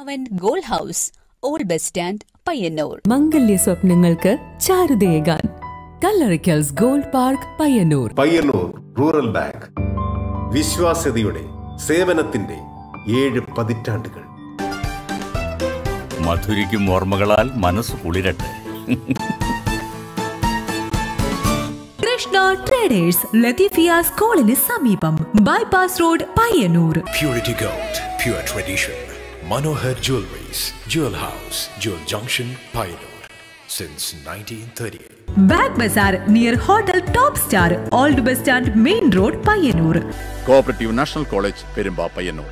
പവൻ gold house old bus stand Payyanur മംഗല്യ സ്വപ്നങ്ങൾക്ക് ചാരുതയേകാൻ Kallarikkals gold park Payyanur Payyanur rural bank വിശ്വാസ്യതയുടെ സേവനത്തിന്റെ ഏഴ് പതിറ്റാണ്ടുകൾ മധുരിക്കും ഓർമ്മകളാൽ മനസ്സ് കുളിരട്ടെ കൃഷ്ണ ട്രേഡേഴ്സ് ലത്തീഫിയ സ്കൂളിന് സമീപം bypass road Payyanur Purity Gold, pure tradition. Manohar Jewelries, Jewel House, Jewel Junction, Pioneer. Since 1938. Bag bazaar near hotel top star old bus stand main road Payyanur cooperative national college Perumba Payyanur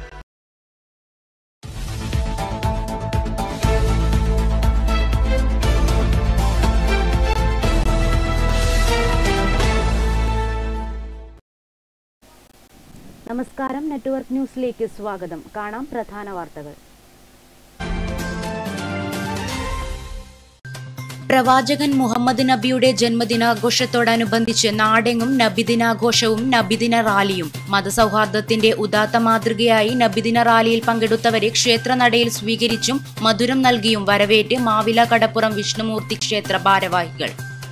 നമസ്കാരം network ന്യൂസിലേക്ക് സ്വാഗതം കാണാം പ്രധാന വാർത്തകൾ പ്രവാചകൻ മുഹമ്മദ് നബിയുടെ ജന്മദിനാഘോഷത്തോടനുബന്ധിച്ച് നാടെങ്ങും നബിദിനാഘോഷവും നബിദിന റാലിയും മതസൗഹാർദ്ദത്തിന്റെ ഉദാത്ത മാതൃകയായി നബിദിന റാലിയിൽ പങ്കെടുത്തവരെ ക്ഷേത്രനടയിൽ സ്വീകരിച്ചും മധുരം നൽകിയും വരവേറ്റ് മാവില കടപ്പുറം വിഷ്ണുമൂർത്തി ക്ഷേത്ര ഭാരവാഹികൾ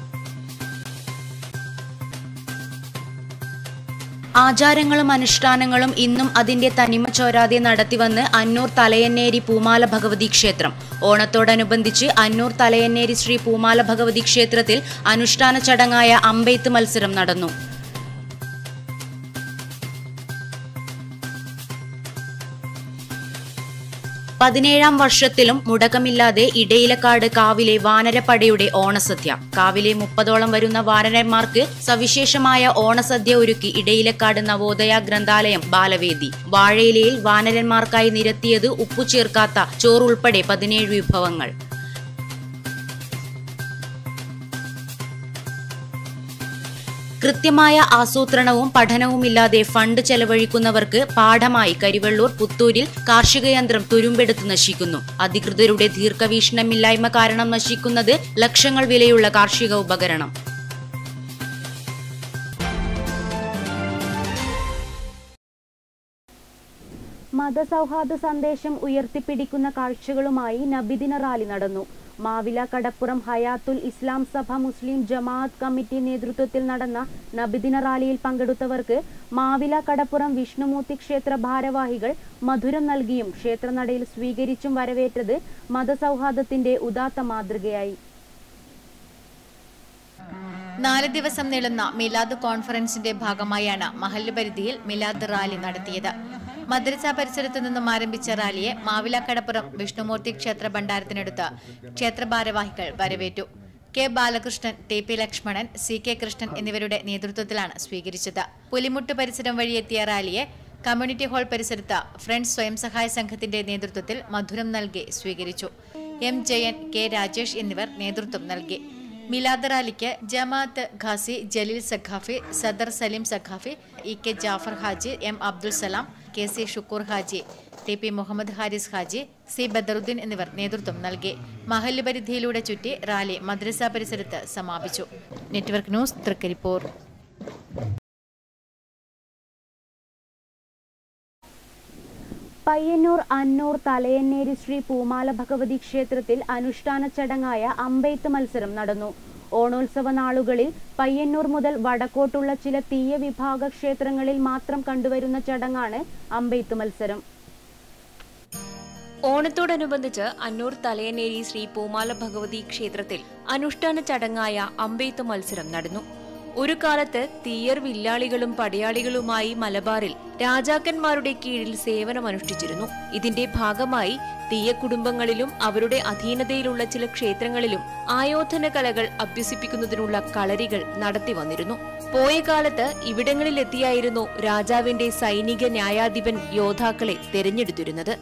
ആചാരങ്ങളും അനുഷ്ഠാനങ്ങളും ഇന്നും അതിന്റെ തനിമ ചോരാതെ നടത്തിവന്ന് അന്നൂർ തലയന്നേരി പൂമാല ഭഗവതി ക്ഷേത്രം ഓണത്തോടനുബന്ധിച്ച് അന്നൂർ തലയന്നേരി ശ്രീ പൂമാല ഭഗവതി ക്ഷേത്രത്തിൽ അനുഷ്ഠാന ചടങ്ങായ അമ്പെയ്ത്ത് മത്സരം നടന്നു പതിനേഴാം വർഷത്തിലും മുടക്കമില്ലാതെ ഇടയിലക്കാട് കാവിലെ വാനരപ്പടയുടെ ഓണസദ്യ കാവിലെ മുപ്പതോളം വരുന്ന വാനരന്മാർക്ക് സവിശേഷമായ ഓണസദ്യ ഒരുക്കി ഇടയിലക്കാട് നവോദയ ഗ്രന്ഥാലയം ബാലവേദി വാഴയിലയിൽ വാനരന്മാർക്കായി നിരത്തിയത് ഉപ്പു ചേർക്കാത്ത ചോറുൾപ്പെടെ പതിനേഴ് വിഭവങ്ങൾ കൃത്യമായ ആസൂത്രണവും പഠനവുമില്ലാതെ ഫണ്ട് ചെലവഴിക്കുന്നവർക്ക് പാഠമായി കരിവള്ളൂർ പുത്തൂരിൽ കാർഷിക യന്ത്രം തുരുമ്പെടുത്ത് നശിക്കുന്നു അധികൃതരുടെ ദീർഘവീക്ഷണമില്ലായ്മ കാരണം നശിക്കുന്നത് ലക്ഷങ്ങൾ വിലയുള്ള കാർഷിക ഉപകരണം മതസൗഹാർദ്ദ സന്ദേശം ഉയർത്തിപ്പിടിക്കുന്ന കാഴ്ചകളുമായി നബിദിന റാലി നടന്നു മാവില കടപ്പുറം ഹയാത്തുൽ ഇസ്ലാം സഭ മുസ്ലിം ജമാഅത്ത് കമ്മിറ്റി നേതൃത്വത്തിൽ നടന്ന നബിദിന റാലിയിൽ പങ്കെടുത്തവർക്ക് മാവില കടപ്പുറം വിഷ്ണുമൂർത്തി ക്ഷേത്ര ഭാരവാഹികൾ മധുരം നൽകിയും ക്ഷേത്രനടയിൽ സ്വീകരിച്ചും വരവേറ്റത് മതസൗഹാർദ്ദത്തിന്റെ ഉദാത്ത മാതൃകയായി നാല് ദിവസം നീളുന്ന മിലാദ് കോൺഫറൻസിന്റെ ഭാഗമായാണ് മഹല്ല് പരിധിയിൽ മിലാദ് റാലി നടത്തിയത് മദ്രസ പരിസരത്തു നിന്നും ആരംഭിച്ച റാലിയെ മാവിലക്കടപ്പുറം വിഷ്ണുമൂർത്തി ക്ഷേത്ര ഭണ്ഡാരത്തിനടുത്ത് ക്ഷേത്ര ഭാരവാഹികൾ വരവേറ്റു K Balakrishnan T P Lakshmanan C K Krishnan എന്നിവരുടെ നേതൃത്വത്തിലാണ് സ്വീകരിച്ചത് പുലിമുട്ട് പരിസരം വഴിയെത്തിയ റാലിയെ കമ്മ്യൂണിറ്റി ഹാൾ പരിസരത്ത് ഫ്രണ്ട്സ് സ്വയം സഹായ സംഘത്തിന്റെ നേതൃത്വത്തിൽ മധുരം നൽകി സ്വീകരിച്ചു എം ജയൻ കെ രാജേഷ് എന്നിവർ നേതൃത്വം നൽകി മിലാദ് റാലിക്ക് ജമാഅത്ത് ഖാസി ജലീൽ സഖാഫി സദർ Saleem Saqafi E K Jafar Haji M Abdul Salam K C Shukoor Haji T P Muhammad Haris Haji C Badaruddin എന്നിവർ നേതൃത്വം നൽകി മഹല്ല് പരിധിയിലൂടെ ചുറ്റി റാലി മദ്രസ പരിസരത്ത് സമാപിച്ചു നെറ്റ്വർക്ക് ന്യൂസ് തൃക്കരിപ്പൂർ പയ്യന്നൂർ അന്നൂർ തലയന്നേരി ശ്രീ പൂമാല ഭഗവതി ക്ഷേത്രത്തിൽ അനുഷ്ഠാന ചടങ്ങായ അമ്പെയ്ത്ത് മത്സരം നടന്നു ഓണോത്സവ നാളുകളിൽ പയ്യന്നൂർ മുതൽ വടക്കോട്ടുള്ള ചില തീയ വിഭാഗ ക്ഷേത്രങ്ങളിൽ മാത്രം കണ്ടുവരുന്ന ചടങ്ങാണ് അമ്പെയ്ത്ത് മത്സരം ഓണത്തോടനുബന്ധിച്ച് അന്നൂർ തലയനേരി ശ്രീ പൂമാല ഭഗവതി ക്ഷേത്രത്തിൽ അനുഷ്ഠാന ചടങ്ങായ അമ്പെയ്ത്ത് മത്സരം നടന്നു ഒരു കാലത്ത് തീയർ വില്ലാളികളും പടയാളികളുമായി മലബാറിൽ രാജാക്കന്മാരുടെ കീഴിൽ സേവനമനുഷ്ഠിച്ചിരുന്നു ഇതിന്റെ ഭാഗമായി തീയ കുടുംബങ്ങളിലും അവരുടെ അധീനതയിലുള്ള ചില ക്ഷേത്രങ്ങളിലും ആയോധന കലകൾ അഭ്യസിപ്പിക്കുന്നതിനുള്ള കളരികൾ നടത്തി വന്നിരുന്നു പോയ കാലത്ത് ഇവിടങ്ങളിലെത്തിയായിരുന്നു രാജാവിന്റെ സൈനിക ന്യായാധിപൻ യോദ്ധാക്കളെ തെരഞ്ഞെടുത്തിരുന്നത്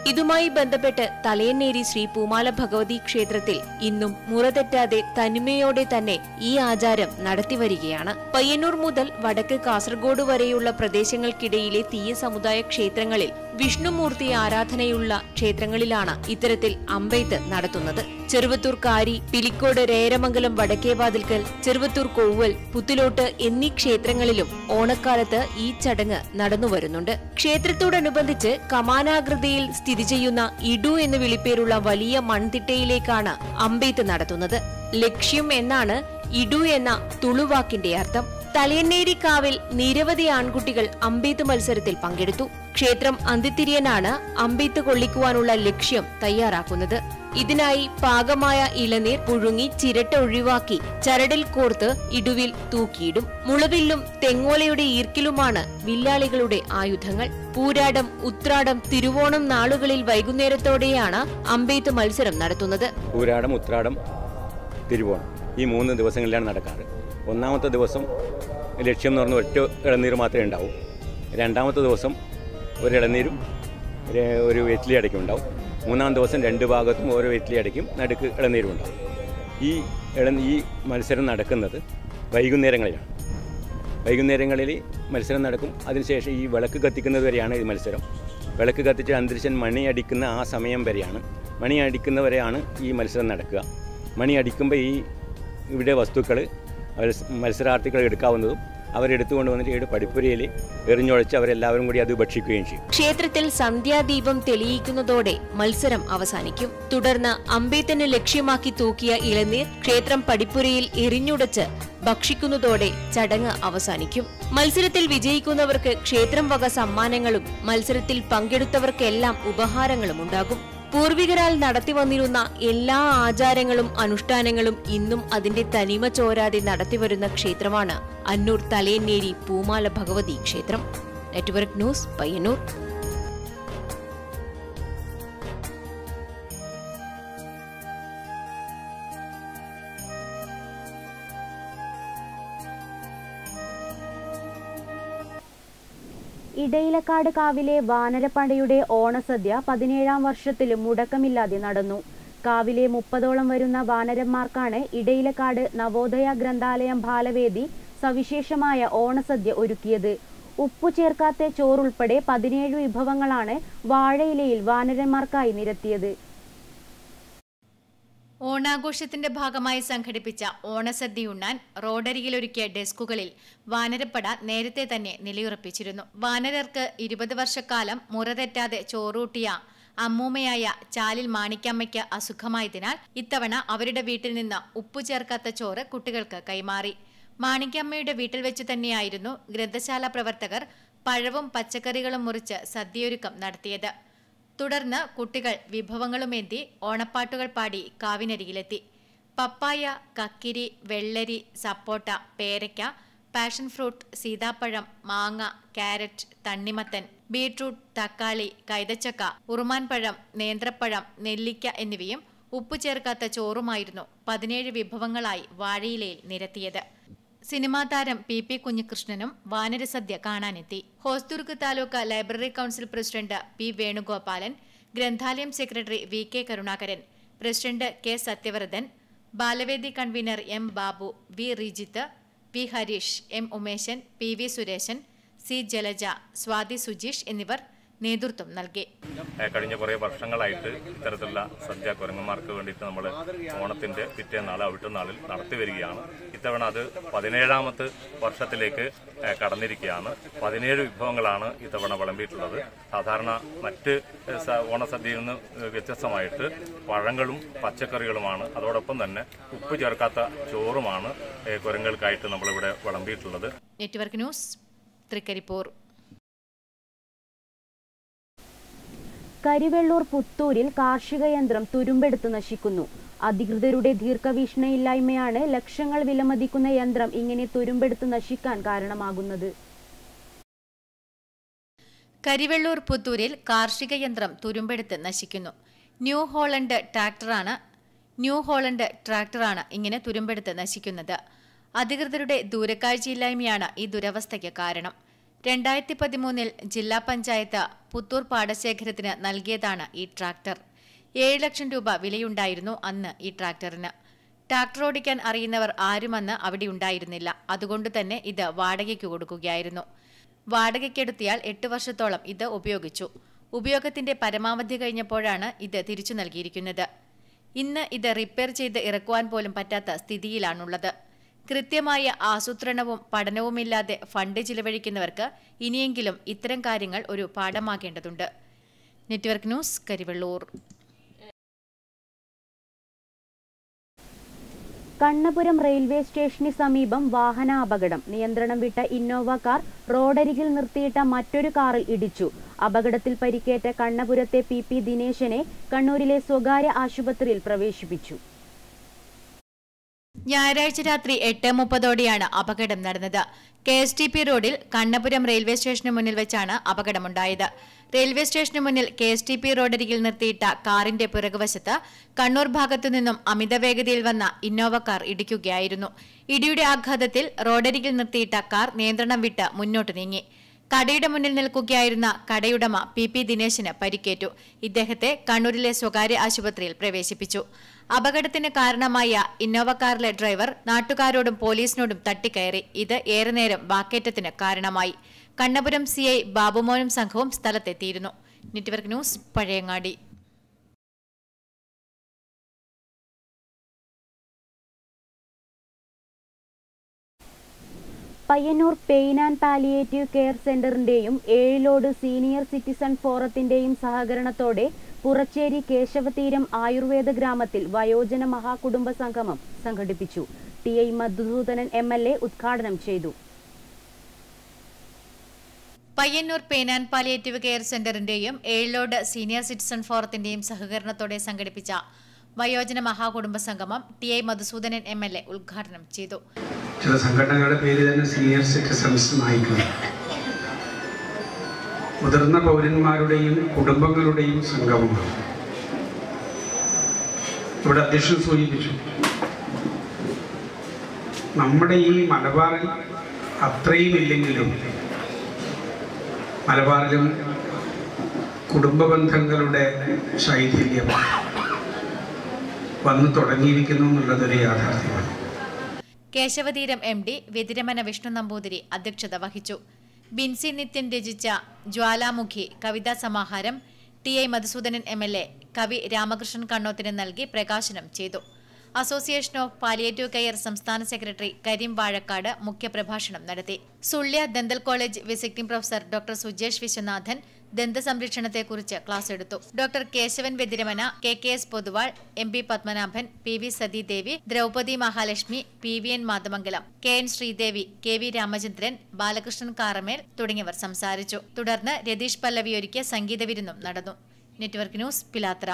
ഇതുമായി ബന്ധപ്പെട്ട് തലയന്നേരി ശ്രീ പൂമാല ഭഗവതി ക്ഷേത്രത്തിൽ ഇന്നും മുറതെറ്റാതെ തനിമയോടെ തന്നെ ഈ ആചാരം നടത്തിവരികയാണ് പയ്യന്നൂർ മുതൽ വടക്ക് കാസർഗോഡ് വരെയുള്ള പ്രദേശങ്ങൾക്കിടയിലെ തീയ സമുദായ ക്ഷേത്രങ്ങളിൽ വിഷ്ണുമൂർത്തി ആരാധനയുള്ള ക്ഷേത്രങ്ങളിലാണ് ഇത്തരത്തിൽ അമ്പെയ്ത്ത് നടത്തുന്നത് ചെറുവത്തൂർ കാരി പിലിക്കോട് രേരമംഗലം വടക്കേവാതിൽക്കൽ ചെറുവത്തൂർ കോവൽ പുത്തിലോട്ട് എന്നീ ക്ഷേത്രങ്ങളിലും ഓണക്കാലത്ത് ഈ ചടങ്ങ് നടന്നുവരുന്നുണ്ട് ക്ഷേത്രത്തോടനുബന്ധിച്ച് കമാനാകൃതിയിൽ സ്ഥിതി ചെയ്യുന്ന ഇഡു എന്ന് വിളിപ്പേരുള്ള വലിയ മൺതിട്ടയിലേക്കാണ് അമ്പെയ്ത്ത് നടത്തുന്നത് ലക്ഷ്യം എന്നാണ് ഇഡു എന്ന തുളുവാക്കിന്റെ അർത്ഥം തലയന്നേരി കാവിൽ നിരവധി ആൺകുട്ടികൾ അമ്പെയ്ത്ത് മത്സരത്തിൽ പങ്കെടുത്തു ക്ഷേത്രം അന്തിത്തിരിയനാണ് അമ്പെയ്ത്ത് കൊള്ളിക്കുവാനുള്ള ലക്ഷ്യം തയ്യാറാക്കുന്നത് ഇതിനായി പാകമായ ഇളനീർ പുഴുങ്ങി ചിരട്ട ഒഴിവാക്കി ചരടിൽ കോർത്ത് ഇടുവിൽ തൂക്കിയിടും മുളവില്ലും തെങ്ങോലയുടെ ഈർക്കിലുമാണ് വില്ലാളികളുടെ ആയുധങ്ങൾ പൂരാടം ഉത്രാടം തിരുവോണം നാളുകളിൽ വൈകുന്നേരത്തോടെയാണ് അമ്പെയ്ത്ത് മത്സരം നടത്തുന്നത് പൂരാടം ഉത്രാടം തിരുവോണം ഈ മൂന്ന് ദിവസങ്ങളിലാണ് നടക്കാറ് ഒന്നാമത്തെ ദിവസം ലക്ഷ്യം എന്ന് പറഞ്ഞ ഒറ്റ ഇളനീർ മാത്രമേ ഉണ്ടാവൂ രണ്ടാമത്തെ ദിവസം ഒരു ഇളനീരും ഒരു- ഒരു വെറ്റിലി അടയ്ക്കും ഉണ്ടാവും മൂന്നാം ദിവസം രണ്ട് ഭാഗത്തും ഓരോ വെറ്റിലി അടയ്ക്കും നടുക്ക് ഇളനീരും ഉണ്ടാവും ഈ ഇള ഈ മത്സരം നടക്കുന്നത് വൈകുന്നേരങ്ങളിലാണ് വൈകുന്നേരങ്ങളിൽ മത്സരം നടക്കും അതിനുശേഷം ഈ വിളക്ക് കത്തിക്കുന്നത് വരെയാണ് ഈ മത്സരം വിളക്ക് കത്തിച്ച് അന്തരീക്ഷൻ മണി അടിക്കുന്ന ആ സമയം വരെയാണ് മണി അടിക്കുന്നവരെയാണ് ഈ മത്സരം നടക്കുക മണി അടിക്കുമ്പോൾ ഈ ഇവിടെ വസ്തുക്കൾ മത്സരാർത്ഥികൾ എടുക്കാവുന്നതും അവരെടുത്തുകൊണ്ട് വന്നിട്ട് ഇവിടെ പടിപ്പുരയിൽ എറിഞ്ഞൊഴിച്ച് അവരെല്ലാവരും കൂടി അത് ഭക്ഷിക്കുകയും ചെയ്യും ക്ഷേത്രത്തിൽ സന്ധ്യാദീപം തെളിയിക്കുന്നതോടെ മത്സരം അവസാനിക്കും തുടർന്ന് അമ്പേത്തന് ലക്ഷ്യമാക്കി തൂക്കിയ ഇളനീർ ക്ഷേത്രം പടിപ്പുരയിൽ എറിഞ്ഞുടച്ച് ഭക്ഷിക്കുന്നതോടെ ചടങ്ങ് അവസാനിക്കും മത്സരത്തിൽ വിജയിക്കുന്നവർക്ക് ക്ഷേത്രം വക സമ്മാനങ്ങളും മത്സരത്തിൽ പങ്കെടുത്തവർക്കെല്ലാം ഉപഹാരങ്ങളും ഉണ്ടാകും പൂർവികരാൽ നടത്തിവന്നിരുന്ന എല്ലാ ആചാരങ്ങളും അനുഷ്ഠാനങ്ങളും ഇന്നും അതിന്റെ തനിമ ചോരാതെ നടത്തിവരുന്ന ക്ഷേത്രമാണ് അന്നൂർ തലേന്നേരി പൂമാല ഭഗവതി ക്ഷേത്രം നെറ്റ്വർക്ക് ന്യൂസ് പയ്യന്നൂർ ഇടയിലക്കാട് കാവിലെ വാനരപ്പടയുടെ ഓണസദ്യ പതിനേഴാം വർഷത്തിലും മുടക്കമില്ലാതെ നടന്നു കാവിലെ മുപ്പതോളം വരുന്ന വാനരന്മാർക്കാണ് ഇടയിലക്കാട് നവോദയ ഗ്രന്ഥാലയം ബാലവേദി സവിശേഷമായ ഓണസദ്യ ഒരുക്കിയത് ഉപ്പു ചേർക്കാത്ത ചോറുൾപ്പെടെ പതിനേഴ് വിഭവങ്ങളാണ് വാഴയിലയിൽ വാനരന്മാർക്കായി നിരത്തിയത് ഓണാഘോഷത്തിന്റെ ഭാഗമായി സംഘടിപ്പിച്ച ഓണസദ്യയുണ്ണാൻ റോഡരികിലൊരുക്കിയ ഡെസ്കുകളിൽ വാനരപ്പട നേരത്തെ തന്നെ നിലയുറപ്പിച്ചിരുന്നു വാനരർക്ക് ഇരുപത് വർഷക്കാലം മുറതെറ്റാതെ ചോറൂട്ടിയ അമ്മൂമ്മയായ ചാലിൽ മാണിക്കമ്മയ്ക്ക് അസുഖമായതിനാൽ ഇത്തവണ അവരുടെ വീട്ടിൽ നിന്ന് ഉപ്പു ചേർക്കാത്ത ചോറ് കുട്ടികൾക്ക് കൈമാറി മാണിക്കമ്മയുടെ വീട്ടിൽ വെച്ച് തന്നെയായിരുന്നു ഗ്രന്ഥശാല പ്രവർത്തകർ പഴവും പച്ചക്കറികളും മുറിച്ച് സദ്യയൊരുക്കം നടത്തിയത് തുടർന്ന് കുട്ടികൾ വിഭവങ്ങളുമേന്തി ഓണപ്പാട്ടുകൾ പാടി കാവിനരികിലെത്തി പപ്പായ കക്കിരി വെള്ളരി സപ്പോട്ട പേരയ്ക്ക പാഷൻ ഫ്രൂട്ട് സീതാപ്പഴം മാങ്ങ കാരറ്റ് തണ്ണിമത്തൻ ബീട്രൂട്ട് തക്കാളി കൈതച്ചക്ക ഉറുമാൻപഴം നേന്ത്രപ്പഴം നെല്ലിക്ക എന്നിവയും ഉപ്പു ചേർക്കാത്ത ചോറുമായിരുന്നു പതിനേഴ് വിഭവങ്ങളായി വാഴയിലയിൽ നിരത്തിയത് സിനിമാ താരം പി പി കുഞ്ഞികൃഷ്ണനും വാനരസദ്യ കാണാനെത്തി Hosdurg taluk library council president P Venugopalan ഗ്രന്ഥാലയം secretary V K Karunakaran president K Sathyavrathan ബാലവേദി convener M Babu V Rijith V Harish M Umeshan P V Sureshan C Jalaja Swathi Sujeesh എന്നിവർ നേതൃത്വം നൽകി ഏഹ് കഴിഞ്ഞ കുറേ വർഷങ്ങളായിട്ട് ഇത്തരത്തിലുള്ള സദ്യ കുരങ്ങന്മാർക്ക് വേണ്ടിയിട്ട് നമ്മൾ ഓണത്തിന്റെ പിറ്റേന്നാൾ അവിട്ടുനാളിൽ നടത്തി വരികയാണ് ഇത്തവണ അത് പതിനേഴാമത്തെ വർഷത്തിലേക്ക് ഏഹ് കടന്നിരിക്കുകയാണ് പതിനേഴ് വിഭവങ്ങളാണ് ഇത്തവണ വിളമ്പിയിട്ടുള്ളത് സാധാരണ മറ്റ് ഏഹ് സ- ഓണസദ്യയിൽ നിന്ന് ഏഹ് വ്യത്യസ്തമായിട്ട് പഴങ്ങളും പച്ചക്കറികളുമാണ് അതോടൊപ്പം തന്നെ ഉപ്പ് ചേർക്കാത്ത ചോറുമാണ് ഏഹ് കുരങ്ങൾക്കായിട്ട് നമ്മളിവിടെ വിളമ്പിയിട്ടുള്ളത് നെറ്റ്വർക്ക് ന്യൂസ് തൃക്കരിപ്പൂർ കരിവെള്ളൂർ പുത്തൂരിൽ കാർഷിക യന്ത്രം തുരുമ്പെടുത്ത് നശിക്കുന്നു അധികൃതരുടെ ദീർഘവീക്ഷണയില്ലായ്മയാണ് ലക്ഷങ്ങൾ വിലമതിക്കുന്ന യന്ത്രം ഇങ്ങനെ തുരുമ്പെടുത്ത് നശിക്കാൻ കാരണമാകുന്നത് കരിവെള്ളൂർ പുത്തൂരിൽ കാർഷിക യന്ത്രം തുരുമ്പെടുത്ത് നശിക്കുന്നു ന്യൂ ഹോളണ്ട് ട്രാക്ടറാണ് ന്യൂ ഹോളണ്ട് ട്രാക്ടറാണ് ഇങ്ങനെ തുരുമ്പെടുത്ത് നശിക്കുന്നത് അധികൃതരുടെ ദൂരക്കാഴ്ചയില്ലായ്മയാണ് ഈ ദുരവസ്ഥയ്ക്ക് കാരണം രണ്ടായിരത്തി പതിമൂന്നിൽ ജില്ലാ പഞ്ചായത്ത് പുത്തൂർ പാടശേഖരത്തിന് നൽകിയതാണ് ഈ ട്രാക്ടർ ഏഴ് ലക്ഷം രൂപ വിലയുണ്ടായിരുന്നു അന്ന് ഈ ട്രാക്ടറിന് ട്രാക്ടർ ഓടിക്കാൻ അറിയുന്നവർ ആരും അന്ന് അവിടെ ഉണ്ടായിരുന്നില്ല അതുകൊണ്ട് തന്നെ ഇത് വാടകയ്ക്ക് കൊടുക്കുകയായിരുന്നു വാടകയ്ക്കെടുത്തിയാൽ എട്ട് വർഷത്തോളം ഇത് ഉപയോഗിച്ചു ഉപയോഗത്തിന്റെ പരമാവധി കഴിഞ്ഞപ്പോഴാണ് ഇത് തിരിച്ചു നൽകിയിരിക്കുന്നത് ഇന്ന് ഇത് റിപ്പയർ ചെയ്ത് ഇറക്കുവാൻ പോലും പറ്റാത്ത സ്ഥിതിയിലാണുള്ളത് കൃത്യമായ ആസൂത്രണവും പഠനവുമില്ലാതെ ഫണ്ട് ചിലവഴിക്കുന്നവർക്ക് ഇനിയെങ്കിലും ഇത്തരം കാര്യങ്ങൾ ഒരു പാഠമാക്കേണ്ടതുണ്ട് network news Karivellur Kannapuram railway സ്റ്റേഷന് സമീപം വാഹനാപകടം നിയന്ത്രണം വിട്ട ഇന്നോവ കാർ റോഡരികിൽ നിർത്തിയിട്ട മറ്റൊരു കാറിൽ ഇടിച്ചു അപകടത്തിൽ പരിക്കേറ്റ കണ്ണപുരത്തെ പി പി ദിനേശനെ കണ്ണൂരിലെ സ്വകാര്യ ആശുപത്രിയിൽ പ്രവേശിപ്പിച്ചു ഞായറാഴ്ച രാത്രി എട്ട് മുപ്പതോടെയാണ് അപകടം നടന്നത് കെ എസ് ടി പി റോഡിൽ കണ്ണപുരം റെയിൽവേ സ്റ്റേഷന് മുന്നിൽ വെച്ചാണ് അപകടമുണ്ടായത് റെയിൽവേ സ്റ്റേഷന് മുന്നിൽ കെ എസ് ടി പി റോഡരികിൽ നിർത്തിയിട്ട കാറിന്റെ പിറകുവശത്ത് കണ്ണൂർ ഭാഗത്തു നിന്നും അമിത വേഗതയിൽ വന്ന ഇന്നോവ കാർ ഇടിക്കുകയായിരുന്നു ഇടിയുടെ ആഘാതത്തിൽ റോഡരികിൽ നിർത്തിയിട്ട കാർ നിയന്ത്രണം വിട്ട് മുന്നോട്ട് നീങ്ങി കടയുടെ മുന്നിൽ നിൽക്കുകയായിരുന്ന കടയുടമ പി പി ദിനേശിന് പരിക്കേറ്റു ഇദ്ദേഹത്തെ കണ്ണൂരിലെ സ്വകാര്യ ആശുപത്രിയിൽ പ്രവേശിപ്പിച്ചു അപകടത്തിന് കാരണമായ ഇന്നോവ കാറിലെ ഡ്രൈവർ നാട്ടുകാരോടും പോലീസിനോടും തട്ടിക്കയറി ഇത് ഏറെ നേരം വാക്കേറ്റത്തിന് കാരണമായി കണ്ണപുരം സി ഐ ബാബുമോനും സംഘവും സ്ഥലത്തെത്തിയിരുന്നു network news Pazhayangadi Payyanur pain and palliative care സെന്ററിന്റെയും ഏഴിലോട് സീനിയർ സിറ്റിസൺ ഫോറത്തിന്റെയും സഹകരണത്തോടെ പുറച്ചേരി കേശവതീരം ആയുർവേദ ഗ്രാമത്തിൽ വയോജന മഹാകുടുംബ സംഗമം സംഘടിപ്പിച്ചു T I Madhusoodanan M L A ഉദ്ഘാടനം ചെയ്തു Payyanur pain and palliative care സെന്ററിന്റെയും ഏഴിലോട് സീനിയർ സിറ്റിസൺ ഫോറത്തിന്റെയും സഹകരണത്തോടെ സംഘടിപ്പിച്ച വയോജന മഹാകുടുംബ സംഗമം T I Madhusoodanan M L A ഉദ്ഘാടനം ചെയ്തു ചില സംഘടനകളുടെ പേര് തന്നെ സീനിയർ സിറ്റിസൺസ് നയിക്കുന്നു മുതിർന്ന പൗരന്മാരുടെയും കുടുംബങ്ങളുടെയും സംഗമമാണ് ഇവിടെ അധ്യക്ഷൻ സൂചിപ്പിച്ചു നമ്മുടെ ഈ മലബാറിൽ അത്രയും ഇല്ലെങ്കിലും മലബാറിലും കുടുംബ ബന്ധങ്ങളുടെ ശൈഥില്യം വന്നു തുടങ്ങിയിരിക്കുന്നു എന്നുള്ളതൊരു യാഥാർത്ഥ്യമാണ് കേശവതീരം എം ഡി വ്യതിരമന വിഷ്ണു നമ്പൂതിരി അധ്യക്ഷത വഹിച്ചു ബിൻസി നിത്യൻ രചിച്ച ജ്വാലാമുഖി കവിതാ സമാഹാരം T I Madhusoodanan M L A കവി രാമകൃഷ്ണൻ കണ്ണോത്തിന് നൽകി പ്രകാശനം ചെയ്തു അസോസിയേഷൻ ഓഫ് പാലിയേറ്റീവ് കെയർ സംസ്ഥാന സെക്രട്ടറി കരീം വാഴക്കാട് മുഖ്യപ്രഭാഷണം നടത്തി Sullia dental college visiting professor doctor Sujesh Viswanathan ദന്ത സംരക്ഷണത്തെക്കുറിച്ച് ക്ലാസ് എടുത്തു doctor Keshavan Vethiramana K K S Poduval M P Padmanabhan P V Sathidevi Draupadi Mahalakshmi P V N Mathamangalam K N Sreedevi K V Ramachandran Balakrishnan Karamel തുടങ്ങിയവർ സംസാരിച്ചു തുടർന്ന് രതീഷ് പല്ലവി ഒരുക്കിയ സംഗീത വിരുന്നും നടന്നു network news Pilathara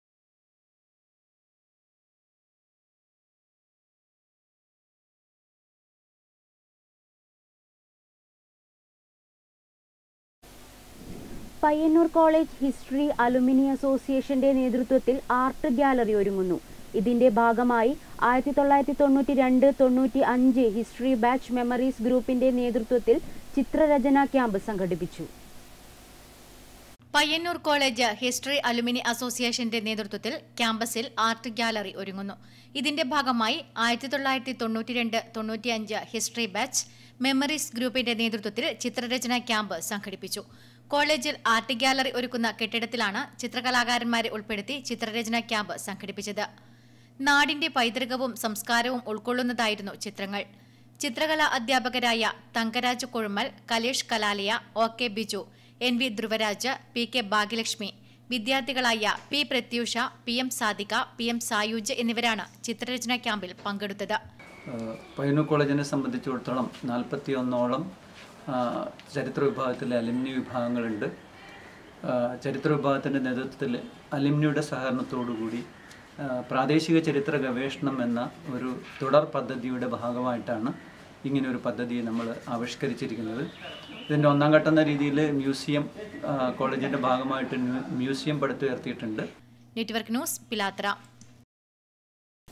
Payyanur college history alumni അസോസിയേഷന്റെ നേതൃത്വത്തിൽ ആർട്ട് ഗ്യാലറി ഒരുങ്ങുന്നു ഇതിന്റെ ഭാഗമായി ആയിരത്തി തൊള്ളായിരത്തി തൊണ്ണൂറ്റി രണ്ട് തൊണ്ണൂറ്റി അഞ്ച് ഹിസ്റ്ററി ബാച്ച് മെമ്മറീസ് ഗ്രൂപ്പിന്റെ നേതൃത്വത്തിൽ ചിത്രരചനാ ക്യാമ്പ് സംഘടിപ്പിച്ചു പയ്യന്നൂർ കോളേജ് ഹിസ്റ്ററി അലുമിനി അസോസിയേഷന്റെ നേതൃത്വത്തിൽ ക്യാമ്പസിൽ ആർട്ട് ഗ്യാലറി ഒരുങ്ങുന്നു ഇതിന്റെ ഭാഗമായി ആയിരത്തി തൊള്ളായിരത്തി തൊണ്ണൂറ്റിരണ്ട് തൊണ്ണൂറ്റിയഞ്ച് ഹിസ്റ്ററി ബാച്ച് മെമ്മറീസ് ഗ്രൂപ്പിന്റെ നേതൃത്വത്തിൽ ചിത്രരചനാ ക്യാമ്പ് സംഘടിപ്പിച്ചു കോളേജിൽ ആർട്ട് ഗ്യാലറി ഒരുക്കുന്ന കെട്ടിടത്തിലാണ് ചിത്രകലാകാരന്മാരെ ഉൾപ്പെടുത്തി ചിത്രരചനാ ക്യാമ്പ് സംഘടിപ്പിച്ചത് നാടിന്റെ പൈതൃകവും സംസ്കാരവും ഉൾക്കൊള്ളുന്നതായിരുന്നു ചിത്രങ്ങൾ ചിത്രകലാ അധ്യാപകരായ Thangaraj Kozhumal Kalesh Kalalaya O K Biju N V Dhruvaraj P K Bhagyalakshmi വിദ്യാർത്ഥികളായ P Prathyusha P M Sadika P M Sayuj എന്നിവരാണ് ചിത്രരചനാ ക്യാമ്പിൽ പങ്കെടുത്തത് പയ്യന്നൂർ കോളേജിനെ സംബന്ധിച്ചിടത്തോളം നാൽപ്പത്തി ഒന്നോളം ചരിത്ര വിഭാഗത്തിലെ അലിംനി വിഭാഗങ്ങളുണ്ട് ആ, ചരിത്ര വിഭാഗത്തിൻ്റെ നേതൃത്വത്തിൽ അലിംനിയുടെ സഹകരണത്തോടുകൂടി ആ, പ്രാദേശിക ചരിത്ര ഗവേഷണം എന്ന ഒരു തുടർ പദ്ധതിയുടെ ഭാഗമായിട്ടാണ് ഇങ്ങനെ ഒരു പദ്ധതി നമ്മൾ ആവിഷ്കരിച്ചിരിക്കുന്നത് ഇതിൻ്റെ ഒന്നാം ഘട്ടം എന്ന രീതിയിൽ മ്യൂസിയം ആ, കോളേജിൻ്റെ ഭാഗമായിട്ട് മ്യൂ- മ്യൂസിയം പടുത്തുയർത്തിയിട്ടുണ്ട് നെറ്റ്വർക്ക് ന്യൂസ് പിലാത്ര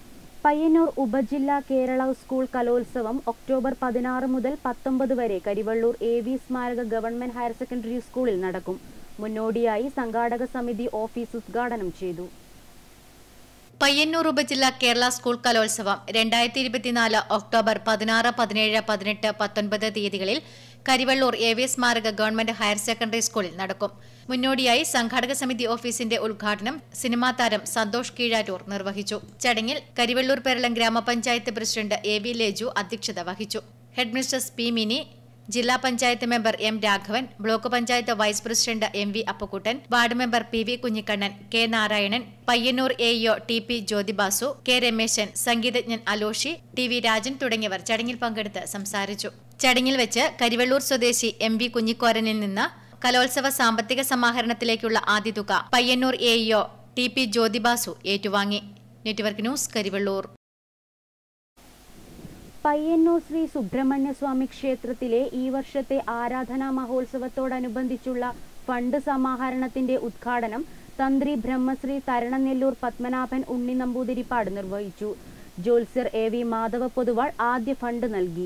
പയ്യന്നൂർ ഉപജില്ലാ കേരള സ്കൂൾ കലോത്സവം ഒക്ടോബർ പതിനാറ് മുതൽ പത്തൊമ്പത് വരെ കരിവള്ളൂർ എ വി സ്മാരക ഗവൺമെന്റ് ഹയർ സെക്കൻഡറി സ്കൂളിൽ നടക്കും മുന്നോടിയായി സംഘാടക സമിതി ഓഫീസ് ഉദ്ഘാടനം ചെയ്തു പയ്യന്നൂർ ഉപജില്ല കേരള സ്കൂൾ കലോത്സവം രണ്ടായിരത്തി ഇരുപത്തിനാല് ഒക്ടോബർ പതിനാറ് പതിനേഴ് പതിനെട്ട് പത്തൊൻപത് തീയതികളിൽ കരിവള്ളൂർ എ വി സ്മാരക ഗവൺമെന്റ് ഹയർ സെക്കൻഡറി സ്കൂളിൽ നടക്കും മുന്നോടിയായി സംഘാടക സമിതി ഓഫീസിന്റെ ഉദ്ഘാടനം സിനിമാ താരം സന്തോഷ് കീഴാറ്റൂർ നിർവഹിച്ചു ചടങ്ങിൽ കരിവള്ളൂർ പേരളം ഗ്രാമപഞ്ചായത്ത് പ്രസിഡന്റ് എ വി ലേജു അധ്യക്ഷത വഹിച്ചു ഹെഡ്മിസ്ട്രസ് പി മിനി ജില്ലാ panchayat member M Raghavan block panchayat vice president M V Appukuttan ward member P V Kunhikannan K Narayanan Payyanur AEO T P Jyothibasu K Rameshan സംഗീതജ്ഞൻ അലോഷി ടി വി രാജൻ തുടങ്ങിയവർ ചടങ്ങിൽ പങ്കെടുത്ത് സംസാരിച്ചു ചടങ്ങിൽ വെച്ച് കരിവള്ളൂർ സ്വദേശി എം വി കുഞ്ഞിക്കോരനിൽ നിന്ന് കലോത്സവ സാമ്പത്തിക സമാഹരണത്തിലേക്കുള്ള ആദ്യ തുക Payyanur AEO T P Jyothibasu ഏറ്റുവാങ്ങി നെറ്റ്വർക്ക് ന്യൂസ് കരിവള്ളൂർ പയ്യന്നൂർ ശ്രീ സുബ്രഹ്മണ്യ സ്വാമി ക്ഷേത്രത്തിലെ ഈ വർഷത്തെ ആരാധനാ മഹോത്സവത്തോടനുബന്ധിച്ചുള്ള ഫണ്ട് സമാഹരണത്തിന്റെ ഉദ്ഘാടനം തന്ത്രി ബ്രഹ്മശ്രീ തരണനെല്ലൂർ പത്മനാഭൻ ഉണ്ണി നമ്പൂതിരിപ്പാട് നിർവഹിച്ചു ജോത്സ്യർ എ വി മാധവ പൊതുവാൾ ആദ്യ ഫണ്ട് നൽകി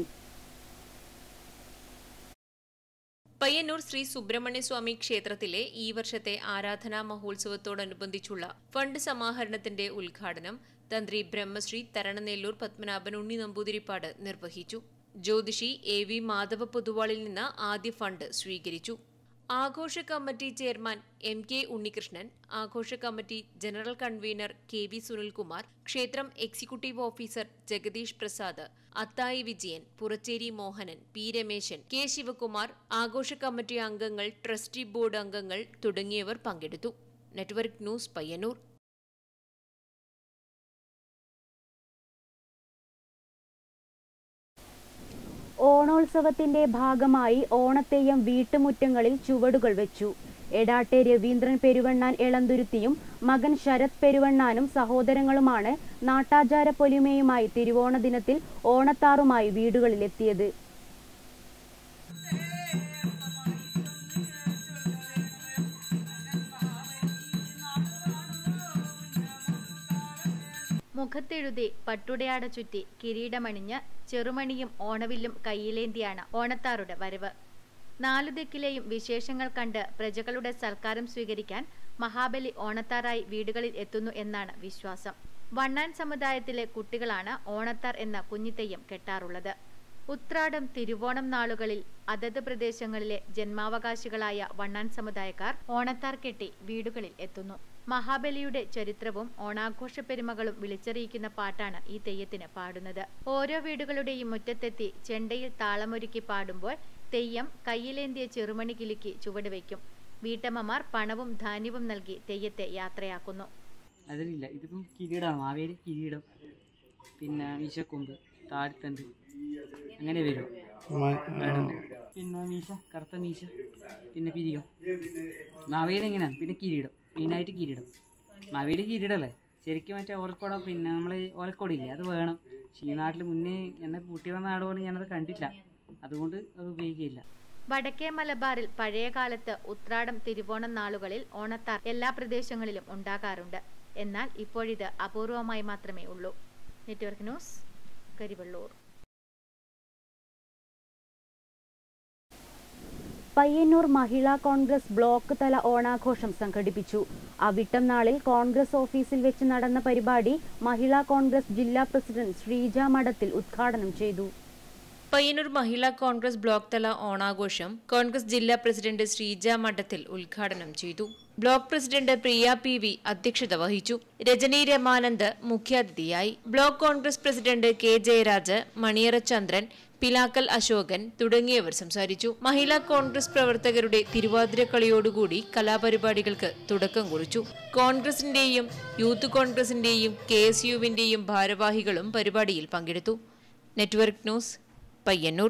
പയ്യന്നൂർ ശ്രീ സുബ്രഹ്മണ്യസ്വാമി ക്ഷേത്രത്തിലെ ഈ വർഷത്തെ ആരാധനാ മഹോത്സവത്തോടനുബന്ധിച്ചുള്ള ഫണ്ട് സമാഹരണത്തിന്റെ ഉദ്ഘാടനം തന്ത്രി ബ്രഹ്മശ്രീ തരണനെല്ലൂർ പത്മനാഭൻ ഉണ്ണി നമ്പൂതിരിപ്പാട് നിർവഹിച്ചു ജ്യോതിഷി എ വി മാധവ പൊതുവാളിൽ നിന്ന് ആദ്യ ഫണ്ട് സ്വീകരിച്ചു ആഘോഷ committee chairman M K Unnikrishnan ആഘോഷ committee general convener K V Sunilkumar ക്ഷേത്രം executive officer Jagadish Prasad Athayi Vijayan Puracheri Mohanan P Rameshan K Sivakumar ആഘോഷ കമ്മിറ്റി അംഗങ്ങൾ ട്രസ്റ്റി ബോർഡ് അംഗങ്ങൾ തുടങ്ങിയവർ പങ്കെടുത്തു നെറ്റ്വർക്ക് ന്യൂസ് പയ്യന്നൂർ ഓണോത്സവത്തിന്റെ ഭാഗമായി ഓണത്തെയ്യം വീട്ടുമുറ്റങ്ങളിൽ ചുവടുകൾ വെച്ചു എടാട്ടെ രവീന്ദ്രൻ പെരുവണ്ണാൻ എളന്തുരുത്തിയും മകൻ ശരത് പെരുവണ്ണാനും സഹോദരങ്ങളുമാണ് നാട്ടാചാര പൊലിമയുമായി തിരുവോണ ദിനത്തിൽ ഓണത്താറുമായി വീടുകളിലെത്തിയത് മുഖത്തെഴുതി പട്ടുടയാട ചുറ്റി കിരീടമണിഞ്ഞ് ചെറുമണിയും ഓണവില്ലും കയ്യിലേന്തിയാണ് ഓണത്താറുടെ വരവ് നാലു ദിക്കിലെയും വിശേഷങ്ങൾ കണ്ട് പ്രജകളുടെ സൽക്കാരം സ്വീകരിക്കാൻ മഹാബലി ഓണത്താറായി വീടുകളിൽ എത്തുന്നു എന്നാണ് വിശ്വാസം വണ്ണാൻ സമുദായത്തിലെ കുട്ടികളാണ് ഓണത്താർ എന്ന കുഞ്ഞിത്തെയ്യം കെട്ടാറുള്ളത് ഉത്രാടം തിരുവോണം നാളുകളിൽ അതത് പ്രദേശങ്ങളിലെ ജന്മാവകാശികളായ വണ്ണാൻ സമുദായക്കാർ ഓണത്താർ കെട്ടി വീടുകളിൽ എത്തുന്നു മഹാബലിയുടെ ചരിത്രവും ഓണാഘോഷ പെരുമകളും വിളിച്ചറിയിക്കുന്ന പാട്ടാണ് ഈ തെയ്യത്തിന് പാടുന്നത് ഓരോ വീടുകളുടെയും മുറ്റത്തെത്തി ചെണ്ടയിൽ താളമൊരുക്കി പാടുമ്പോൾ തെയ്യം കയ്യിലേന്തിയ ചെറുമണി കിലുക്കി ചുവടുവയ്ക്കും വീട്ടമ്മമാർ പണവും ധാന്യവും നൽകി തെയ്യത്തെ യാത്രയാക്കുന്നു അതിലില്ല ഇതിപ്പം കിരീടമാണ് മാവേലി കിരീടം പിന്നെ മീശക്കൊമ്പ് താഴ്ത്തണ്ട് അങ്ങനെ വരും പിന്നെ മീശ കറുത്ത മീശ പിന്നെ പിരികം മാവേലി എങ്ങനെയാണ് പിന്നെ കിരീടം മെയിനായിട്ട് കിരീടം മാവേലി കിരീടമല്ലേ ശരിക്കും മറ്റേ ഓലക്കോടം പിന്നെ നമ്മൾ ഓലക്കോടില്ലേ അത് വേണം പക്ഷേ ഈ നാട്ടിൽ മുന്നേ എന്നെ കൂട്ടി വന്ന നാടുകൊണ്ട് ഞാനത് കണ്ടില്ല അതുകൊണ്ട് അത് ഉപയോഗിക്കില്ല വടക്കേ മലബാറിൽ പഴയകാലത്ത് ഉത്രാടം തിരുവോണം നാളുകളിൽ ഓണത്താർ എല്ലാ പ്രദേശങ്ങളിലും ഉണ്ടാകാറുണ്ട് എന്നാൽ ഇപ്പോഴിത് അപൂർവമായി മാത്രമേ ഉള്ളൂ network news Karivellur Payyanur Mahila Congress block തല ഓണാഘോഷം സംഘടിപ്പിച്ചു അവിട്ടം നാളിൽ കോൺഗ്രസ് ഓഫീസിൽ വെച്ച് നടന്ന പരിപാടി മഹിളാ കോൺഗ്രസ് ജില്ലാ പ്രസിഡന്റ് ശ്രീജ മഠത്തിൽ ഉദ്ഘാടനം ചെയ്തു പയ്യന്നൂർ മഹിളാ കോൺഗ്രസ് ബ്ലോക്ക് തല ഓണാഘോഷം കോൺഗ്രസ് ജില്ലാ പ്രസിഡന്റ് ശ്രീജ മഠത്തിൽ ഉദ്ഘാടനം ചെയ്തു block president Priya P V അധ്യക്ഷത വഹിച്ചു രജനി രമാനന്ദ് മുഖ്യാതിഥിയായി block Congress president K Jayaraj Maniyara Chandran Pilakkal Ashokan തുടങ്ങിയവർ സംസാരിച്ചു മഹിളാ കോൺഗ്രസ് പ്രവർത്തകരുടെ തിരുവാതിരക്കളിയോടുകൂടി കലാപരിപാടികൾക്ക് തുടക്കം കുറിച്ചു കോൺഗ്രസിന്റെയും യൂത്ത് കോൺഗ്രസിന്റെയും കെ എസ് യുവിന്റെയും ഭാരവാഹികളും പരിപാടിയിൽ പങ്കെടുത്തു നെറ്റ്വർക്ക് ന്യൂസ് പയ്യന്നൂർ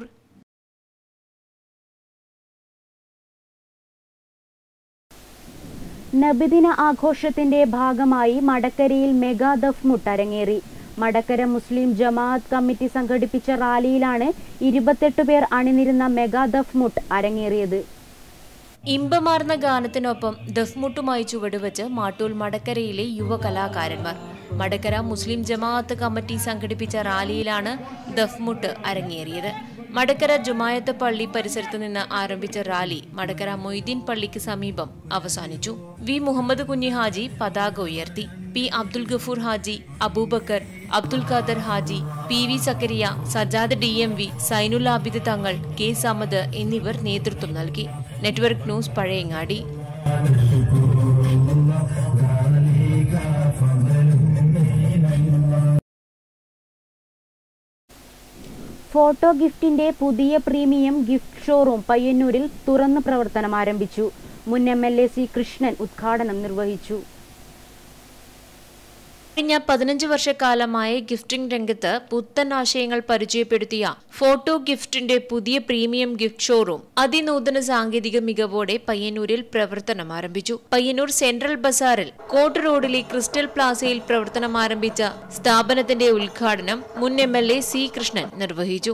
നബിദിന ആഘോഷത്തിന്റെ ഭാഗമായി മടക്കരയിൽ മെഗാ ദഫ്മുട്ട് അരങ്ങേറി മടക്കര മുസ്ലിം ജമാഅത്ത് കമ്മിറ്റി സംഘടിപ്പിച്ച റാലിയിലാണ് ഇരുപത്തെട്ട് പേർ അണിനിരുന്ന മെഗാ ദഫ്മുട്ട് അരങ്ങേറിയത് ഇമ്പമാർന്ന ഗാനത്തിനൊപ്പം ദഫ്മുട്ടുമായി ചുവടുവെച്ച് മാട്ടൂൽ മടക്കരയിലെ യുവ കലാകാരന്മാർ മടക്കര മുസ്ലിം ജമാഅത്ത് കമ്മിറ്റി സംഘടിപ്പിച്ച റാലിയിലാണ് ദഫ്മുട്ട് അരങ്ങേറിയത് മടക്കര ജുമായത്ത് പള്ളി പരിസരത്ത് നിന്ന് ആരംഭിച്ച റാലി മടക്കര മൊയ്തീൻ പള്ളിക്ക് സമീപം അവസാനിച്ചു വി മുഹമ്മദ് കുഞ്ഞി ഹാജി പതാക ഉയർത്തി P Abdul Gafoor Haji Abubakar Abdul Khader Haji P V Zakariya Sajad D M V Sainul Abid Thangal K Samad എന്നിവർ നേതൃത്വം നൽകി നെറ്റ്വർക്ക് ന്യൂസ് പഴയങ്ങാടി ഫോട്ടോ ഗിഫ്റ്റിന്റെ പുതിയ പ്രീമിയം ഗിഫ്റ്റ് ഷോറൂം പയ്യന്നൂരിൽ തുറന്ന് പ്രവർത്തനം ആരംഭിച്ചു മുൻ M L A C Krishnan ഉദ്ഘാടനം നിർവഹിച്ചു കഴിഞ്ഞ പതിനഞ്ച് വർഷക്കാലമായി ഗിഫ്റ്റിംഗ് രംഗത്ത് പുത്തൻ ആശയങ്ങൾ പരിചയപ്പെടുത്തിയ ഫോട്ടോ ഗിഫ്റ്റിന്റെ പുതിയ പ്രീമിയം ഗിഫ്റ്റ് ഷോറൂം അതിനൂതന സാങ്കേതിക മികവോടെ പയ്യന്നൂരിൽ പ്രവർത്തനം ആരംഭിച്ചു പയ്യന്നൂർ സെൻട്രൽ ബസാറിൽ കോട്ട് റോഡിലെ ക്രിസ്റ്റൽ പ്ലാസയിൽ പ്രവർത്തനം ആരംഭിച്ച സ്ഥാപനത്തിന്റെ ഉദ്ഘാടനം മുൻ M L A C Krishnan നിർവഹിച്ചു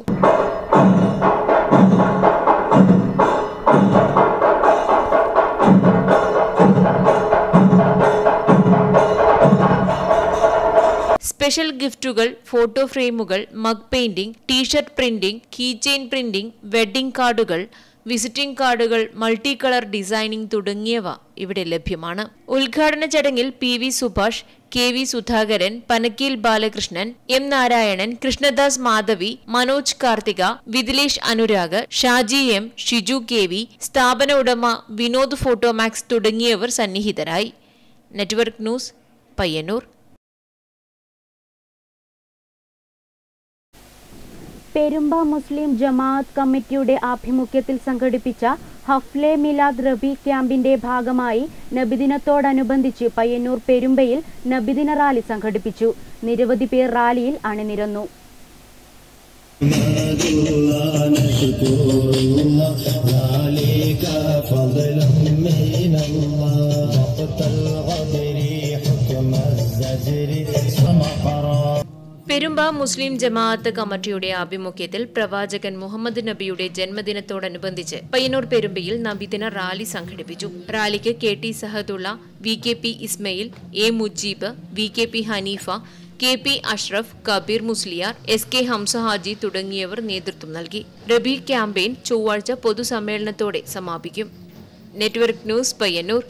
സ്പെഷ്യൽ ഗിഫ്റ്റുകൾ ഫോട്ടോ ഫ്രെയിമുകൾ mug painting T-shirt printing key chain printing wedding കാർഡുകൾ വിസിറ്റിംഗ് കാർഡുകൾ മൾട്ടി കളർ ഡിസൈനിംഗ് തുടങ്ങിയവ ഇവിടെ ലഭ്യമാണ് ഉദ്ഘാടന ചടങ്ങിൽ P V Subhash K V Sudhakaran Panakkeel Balakrishnan M Narayanan Krishnadas Madhavi Manoj Karthika Vidilesh Anurag Shaji M Shiju K V സ്ഥാപന ഉടമ വിനോദ് ഫോട്ടോമാക്സ് തുടങ്ങിയവർ സന്നിഹിതരായി network news Payyanur Perumba Muslim ജമാഅത്ത് കമ്മിറ്റിയുടെ ആഭിമുഖ്യത്തിൽ സംഘടിപ്പിച്ച ഹഫ്ലെ മിലാദ് റബി ക്യാമ്പിന്റെ ഭാഗമായി നബിദിനത്തോടനുബന്ധിച്ച് പയ്യന്നൂർ പെരുമ്പയിൽ നബിദിന റാലി സംഘടിപ്പിച്ചു നിരവധി പേർ റാലിയിൽ അണിനിരന്നു പെരുമ്പ മുസ്ലിം ജമാഅത്ത് കമ്മിറ്റിയുടെ ആഭിമുഖ്യത്തിൽ പ്രവാചകൻ മുഹമ്മദ് നബിയുടെ ജന്മദിനത്തോടനുബന്ധിച്ച് പയ്യന്നൂർ പെരുമ്പയിൽ നബിദിന റാലി സംഘടിപ്പിച്ചു റാലിക്ക് K T Sahadulla V K P Ismail A Mujeeb V K P Haneefa K P Ashraf Kabeer Musliyar S K Hamsa Haji തുടങ്ങിയവർ നേതൃത്വം നൽകി റബി ക്യാമ്പയിൻ ചൊവ്വാഴ്ച പൊതുസമ്മേളനത്തോടെ സമാപിക്കും നെറ്റ്വർക്ക് ന്യൂസ് പയ്യന്നൂർ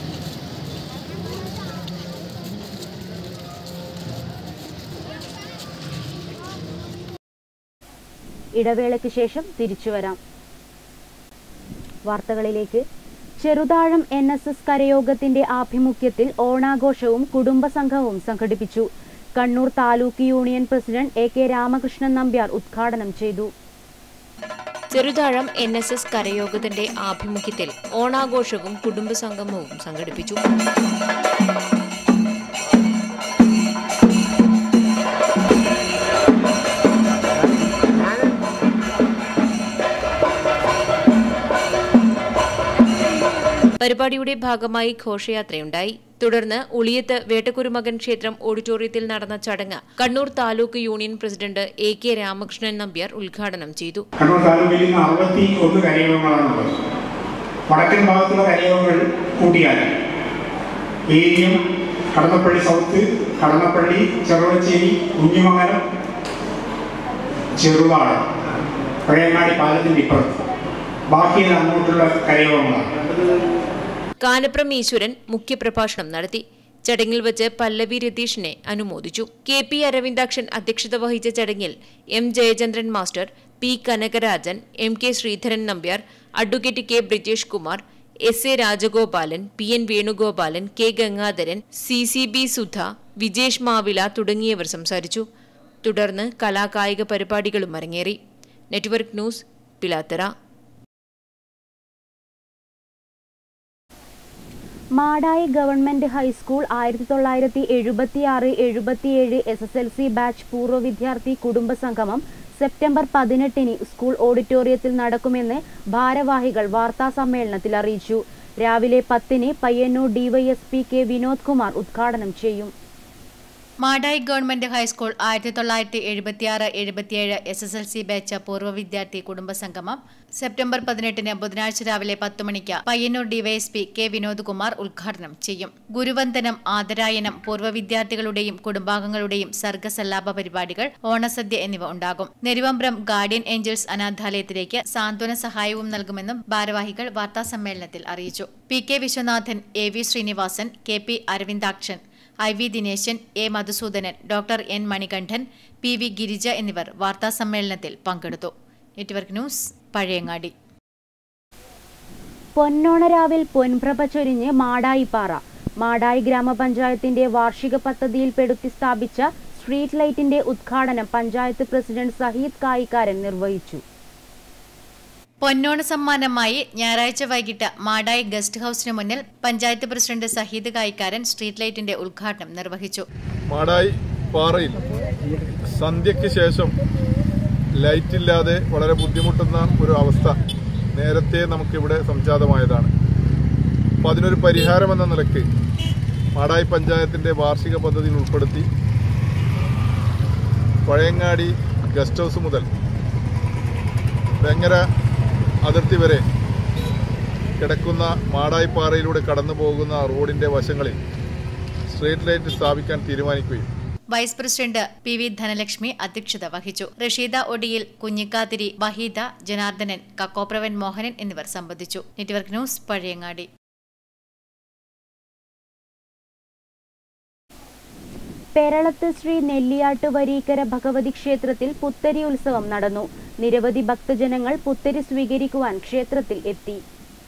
ഇടവേളയ്ക്ക് ശേഷം തിരിച്ചു വരാം വാർത്തകളിലേക്ക് ചെറുതാഴം എൻ എസ് എസ് കരയോഗത്തിന്റെ ആഭിമുഖ്യത്തിൽ ഓണാഘോഷവും കുടുംബസംഘവും സംഘടിപ്പിച്ചു Kannur taluk union president A K Ramakrishnan Nambiar ഉദ്ഘാടനം ചെയ്തു ചെറുതാഴം എൻ എസ് എസ് കരയോഗത്തിന്റെ ആഭിമുഖ്യത്തിൽ ഓണാഘോഷവും കുടുംബസംഗമവും സംഘടിപ്പിച്ചു പരിപാടിയുടെ ഭാഗമായി ഘോഷയാത്രയുണ്ടായി തുടർന്ന് ഉളിയത്ത് വേട്ടക്കുരുമകൻ ക്ഷേത്രം ഓഡിറ്റോറിയത്തിൽ നടന്ന ചടങ്ങ് Kannur taluk union president A K Ramakrishnan Nambiar ഉദ്ഘാടനം ചെയ്തു കണ്ണൂർ താലൂക്കിൽ ഇന്ന് അറുപത്തി ഒന്ന് കരയോഗങ്ങളാണുള്ളത് വടക്കൻ ഭാഗത്തുള്ള കരയോഗങ്ങൾ കൂട്ടിയാൽ ഏരിയം കടന്നപ്പള്ളി സൗത്ത് കടന്നപ്പള്ളി ചെറുവച്ചേരി കുഞ്ഞിമംഗലം ചെറുതാഴം പഴയങ്ങാടി പാലത്തിൻ്റെ ഇപ്പുറത്ത് ബാക്കിയെല്ലാം അങ്ങോട്ടുള്ള കരയോഗങ്ങളാണ് കാനപ്രം ഈശ്വരൻ മുഖ്യപ്രഭാഷണം നടത്തി ചടങ്ങിൽ വെച്ച് പല്ലവി രതീഷിനെ അനുമോദിച്ചു കെ പി അരവിന്ദാക്ഷൻ അധ്യക്ഷത വഹിച്ച ചടങ്ങിൽ M Jayachandran master P Kanakarajan M K Sreedharan Nambiar advocate K Brijesh Kumar S A Rajagopalan P N Venugopalan K Gangadharan C C B Sudha Vijesh Mavila തുടങ്ങിയവർ സംസാരിച്ചു തുടർന്ന് കലാകായിക പരിപാടികളും അരങ്ങേറി network news Pilathara Madayi government high school ആയിരത്തി തൊള്ളായിരത്തി എഴുപത്തി ആറ് എഴുപത്തിയേഴ് S S L C batch പൂർവ്വ വിദ്യാർത്ഥി കുടുംബ സംഗമം സെപ്റ്റംബർ പതിനെട്ടിന് സ്കൂൾ ഓഡിറ്റോറിയത്തിൽ നടക്കുമെന്ന് ഭാരവാഹികൾ വാർത്താ സമ്മേളനത്തിൽ അറിയിച്ചു രാവിലെ പത്തിന് പയ്യന്നൂർ ഡിവൈഎസ്പി കെ വിനോദ് കുമാർ ഉദ്ഘാടനം ചെയ്യും മാടായി ഗവൺമെന്റ് ഹൈസ്കൂൾ ആയിരത്തി തൊള്ളായിരത്തി എഴുപത്തിയാറ് എഴുപത്തിയേഴ് S S L C batch പൂർവ്വ വിദ്യാർത്ഥി കുടുംബസംഗമം സെപ്റ്റംബർ പതിനെട്ടിന് ബുധനാഴ്ച രാവിലെ പത്ത് മണിക്ക് പയ്യന്നൂർ ഡിവൈഎസ്പി കെ വിനോദ് കുമാർ ഉദ്ഘാടനം ചെയ്യും ഗുരുവന്ദനം ആദരായനം പൂർവ്വ വിദ്യാർത്ഥികളുടെയും കുടുംബാംഗങ്ങളുടെയും സർഗസല്ലാപ പരിപാടികൾ ഓണസദ്യ എന്നിവ ഉണ്ടാകും നെരുവമ്പ്രം ഗാർഡിയൻ ഏഞ്ചൽസ് അനാഥാലയത്തിലേക്ക് സാന്ത്വന സഹായവും നൽകുമെന്നും ഭാരവാഹികൾ വാർത്താസമ്മേളനത്തിൽ അറിയിച്ചു P K Viswanathan A V Sreenivasan K P Aravindakshan I V Dineshan A Madhusoodanan doctor N Manikandan P V Girija എന്നിവർ വാർത്താസമ്മേളനത്തിൽ പങ്കെടുത്തു നെറ്റ്വർക്ക് ന്യൂസ് പഴയങ്ങാടി പൊന്നോണരാവിൽ പൊൻപ്രഭ ചൊരിഞ്ഞ് മാടായിപ്പാറ മാടായി ഗ്രാമപഞ്ചായത്തിന്റെ വാർഷിക പദ്ധതിയിൽപ്പെടുത്തി സ്ഥാപിച്ച സ്ട്രീറ്റ് ലൈറ്റിന്റെ ഉദ്ഘാടനം പഞ്ചായത്ത് പ്രസിഡന്റ് സഹീദ് കായിക്കാരൻ നിർവഹിച്ചു പൊന്നോണ സമ്മാനമായി ഞായറാഴ്ച വൈകിട്ട് മാടായി ഗസ്റ്റ് ഹൌസിന് മുന്നിൽ പഞ്ചായത്ത് പ്രസിഡന്റ് സഹീദ് കായിക്കാരൻ സ്ട്രീറ്റ് ലൈറ്റിന്റെ ഉദ്ഘാടനം നിർവഹിച്ചു മാടായി പാറയിൽ സന്ധ്യയ്ക്ക് ശേഷം ലൈറ്റില്ലാതെ വളരെ ബുദ്ധിമുട്ടുന്ന ഒരു അവസ്ഥ നേരത്തെ നമുക്കിവിടെ സംജാതമായതാണ് അപ്പോൾ അതിനൊരു പരിഹാരമെന്ന നിലയ്ക്ക് മാടായി പഞ്ചായത്തിൻ്റെ വാർഷിക പദ്ധതിയിൽ ഉൾപ്പെടുത്തി പഴയങ്ങാടി ഗസ്റ്റ് ഹൗസ് മുതൽ വെങ്ങര അതിർത്തി വരെ കിടക്കുന്ന മാടായിപ്പാറയിലൂടെ കടന്നു പോകുന്ന റോഡിന്റെ വശങ്ങളിൽ സ്ട്രീറ്റ് ലൈറ്റ് സ്ഥാപിക്കാൻ തീരുമാനിക്കുകയും vice president P V Dhanalakshmi അധ്യക്ഷത വഹിച്ചു റഷീദ ഒടിയിൽ കുഞ്ഞിക്കാതിരി വഹീദ ജനാർദ്ദനൻ കക്കോപ്രവൻ മോഹനൻ എന്നിവർ സംബന്ധിച്ചു നെറ്റ്വർക്ക് ന്യൂസ് പഴയങ്ങാടി പെരളത്ത് ശ്രീ നെല്ലിയാട്ട് വരീക്കര ഭഗവതി ക്ഷേത്രത്തിൽ പുത്തരി ഉത്സവം നടന്നു നിരവധി ഭക്തജനങ്ങൾ പുത്തരി സ്വീകരിക്കുവാൻ ക്ഷേത്രത്തിൽ എത്തി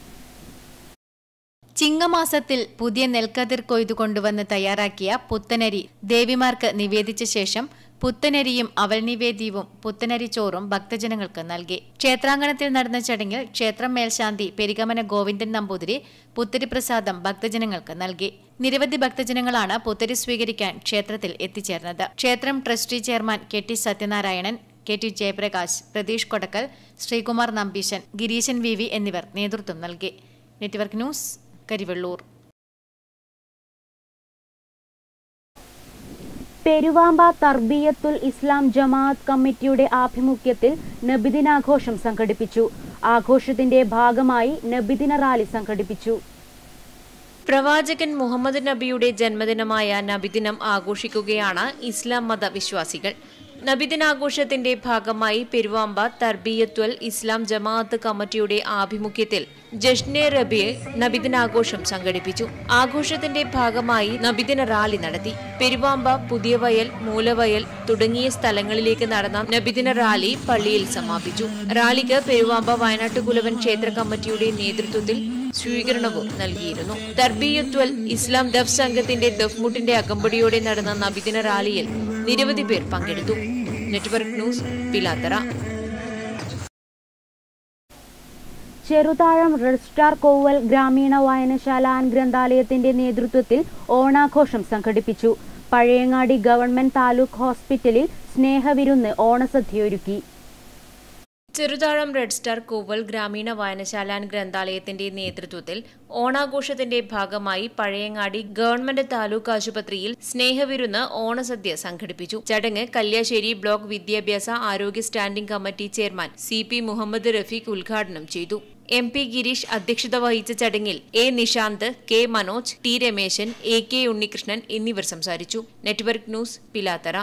ചിങ്ങമാസത്തിൽ പുതിയ നെൽക്കതിർ കൊയ്തു കൊണ്ടുവന്ന് തയ്യാറാക്കിയ പുത്തനരി ദേവിമാർക്ക് നിവേദിച്ച ശേഷം പുത്തനരിയും അവൽ നിവേദ്യവും പുത്തനരി ചോറും ഭക്തജനങ്ങൾക്ക് നൽകി ക്ഷേത്രാങ്കണത്തിൽ നടന്ന ചടങ്ങിൽ ക്ഷേത്രം മേൽശാന്തി പെരികമന ഗോവിന്ദൻ നമ്പൂതിരി പുത്തരി പ്രസാദം ഭക്തജനങ്ങൾക്ക് നൽകി നിരവധി ഭക്തജനങ്ങളാണ് പുത്തരി സ്വീകരിക്കാൻ ക്ഷേത്രത്തിൽ എത്തിച്ചേർന്നത് ക്ഷേത്രം trustee chairman K T Sathyanarayanan K T Jayaprakash Pratheesh Kodakkal Sreekumar Nambeesan Gireeshan V V എന്നിവർ നേതൃത്വം നൽകി network news Karivellur Peruvamba Tharbiyathul Islam ജമാഅത്ത് കമ്മിറ്റിയുടെ ആഭിമുഖ്യത്തിൽ നബിദിനാഘോഷം സംഘടിപ്പിച്ചു ആഘോഷത്തിന്റെ ഭാഗമായി നബിദിന റാലി സംഘടിപ്പിച്ചു പ്രവാചകൻ മുഹമ്മദ് നബിയുടെ ജന്മദിനമായ നബിദിനം ആഘോഷിക്കുകയാണ് ഇസ്ലാം മത വിശ്വാസികൾ നബിദിനാഘോഷത്തിന്റെ ഭാഗമായി പെരുവാമ്പ തർബിയത്വൽ ഇസ്ലാം ജമാഅത്ത് കമ്മിറ്റിയുടെ ആഭിമുഖ്യത്തിൽ ജഷ്നെ റബിയെ നബിദിനാഘോഷം സംഘടിപ്പിച്ചു ആഘോഷത്തിന്റെ ഭാഗമായി നബിദിന റാലി നടത്തി പെരുവാമ്പ പുതിയവയൽ മൂലവയൽ തുടങ്ങിയ സ്ഥലങ്ങളിലേക്ക് നടന്ന നബിദിന റാലി പള്ളിയിൽ സമാപിച്ചു റാലിക്ക് പെരുവാമ്പ വയനാട്ടുകുലവൻ ക്ഷേത്ര കമ്മിറ്റിയുടെ നേതൃത്വത്തിൽ സ്വീകരണവും നൽകിയിരുന്നു തർബിയത്വൽ ഇസ്ലാം ദഫ് സംഘത്തിന്റെ ദഫ്മുട്ടിന്റെ അകമ്പടിയോടെ നടന്ന നബിദിന റാലിയിൽ നിരവധി പേർ പങ്കെടുത്തു network news Pilathara Cheruthazham red star Koval ഗ്രാമീണ വായനശാല ആൻഡ് ഗ്രന്ഥാലയത്തിന്റെ നേതൃത്വത്തിൽ ഓണാഘോഷം സംഘടിപ്പിച്ചു പഴയങ്ങാടി ഗവൺമെന്റ് താലൂക്ക് ഹോസ്പിറ്റലിൽ സ്നേഹവിരുന്ന് ഓണസദ്യയൊരുക്കി ചെറുതാഴം റെഡ് സ്റ്റാർ കോവൽ ഗ്രാമീണ വായനശാല ആൻഡ് ഗ്രന്ഥാലയത്തിന്റെ നേതൃത്വത്തിൽ ഓണാഘോഷത്തിന്റെ ഭാഗമായി പഴയങ്ങാടി ഗവൺമെന്റ് താലൂക്ക് ആശുപത്രിയിൽ സ്നേഹവിരുന്ന് ഓണസദ്യ സംഘടിപ്പിച്ചു ചടങ്ങ് കല്യാശ്ശേരി ബ്ലോക്ക് വിദ്യാഭ്യാസ ആരോഗ്യ standing committee chairman C P Muhammad Rafeeq ഉദ്ഘാടനം ചെയ്തു എം പി ഗിരീഷ് അധ്യക്ഷത വഹിച്ച ചടങ്ങിൽ A Nishanth K Manoj T Rameshan A K Unnikrishnan എന്നിവർ സംസാരിച്ചു നെറ്റ്വർക്ക് ന്യൂസ് പിലാത്തറ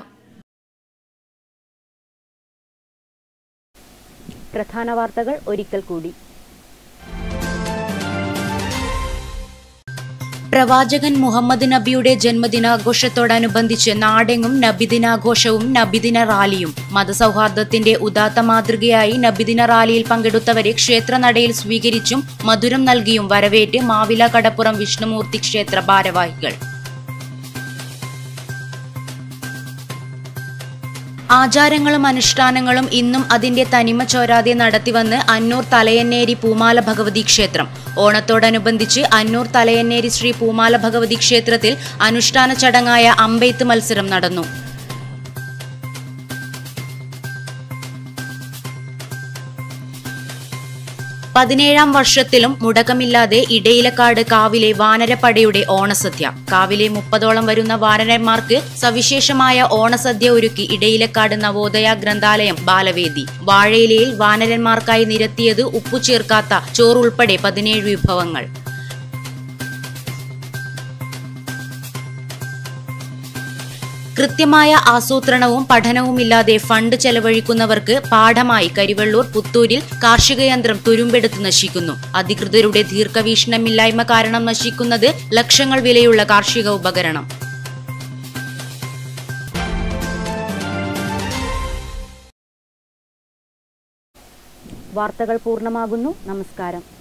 പ്രധാന വാർത്തകൾ ഒരിക്കൽ കൂടി പ്രവാചകൻ മുഹമ്മദ് നബിയുടെ ജന്മദിനാഘോഷത്തോടനുബന്ധിച്ച് നാടെങ്ങും നബിദിനാഘോഷവും നബിദിന റാലിയും മതസൗഹാർദ്ദത്തിന്റെ ഉദാത്ത മാതൃകയായി നബിദിന റാലിയിൽ പങ്കെടുത്തവരെ ക്ഷേത്രനടയിൽ സ്വീകരിച്ചും മധുരം നൽകിയും വരവേറ്റ് മാവില കടപ്പുറം വിഷ്ണുമൂർത്തി ക്ഷേത്ര ഭാരവാഹികൾ ആചാരങ്ങളും അനുഷ്ഠാനങ്ങളും ഇന്നും അതിന്റെ തനിമ ചോരാതെ നടത്തിവന്ന് അന്നൂർ തലയന്നേരി പൂമാല ഭഗവതി ക്ഷേത്രം ഓണത്തോടനുബന്ധിച്ച് അന്നൂർ തലയന്നേരി ശ്രീ പൂമാല ഭഗവതി ക്ഷേത്രത്തിൽ അനുഷ്ഠാന ചടങ്ങായ അമ്പെയ്ത്ത് മത്സരം നടന്നു പതിനേഴാം വർഷത്തിലും മുടക്കമില്ലാതെ ഇടയിലക്കാട് കാവിലെ വാനരപ്പടയുടെ ഓണസദ്യ കാവിലെ മുപ്പതോളം വരുന്ന വാനരന്മാർക്ക് സവിശേഷമായ ഓണസദ്യ ഒരുക്കി ഇടയിലക്കാട് നവോദയ ഗ്രന്ഥാലയം ബാലവേദി വാഴയിലയിൽ വാനരന്മാർക്കായി നിരത്തിയത് ഉപ്പു ചേർക്കാത്ത ചോറുൾപ്പെടെ പതിനേഴ് വിഭവങ്ങൾ കൃത്യമായ ആസൂത്രണവും പഠനവുമില്ലാതെ ഫണ്ട് ചെലവഴിക്കുന്നവർക്ക് പാഠമായി കരിവള്ളൂർ പുത്തൂരിൽ കാർഷിക യന്ത്രം തുരുമ്പെടുത്ത് നശിക്കുന്നു അധികൃതരുടെ ദീർഘവീക്ഷണമില്ലായ്മ കാരണം നശിക്കുന്നത് ലക്ഷങ്ങൾ വിലയുള്ള കാർഷിക ഉപകരണം വാർത്തകൾ പൂർണ്ണമാകുന്നു നമസ്കാരം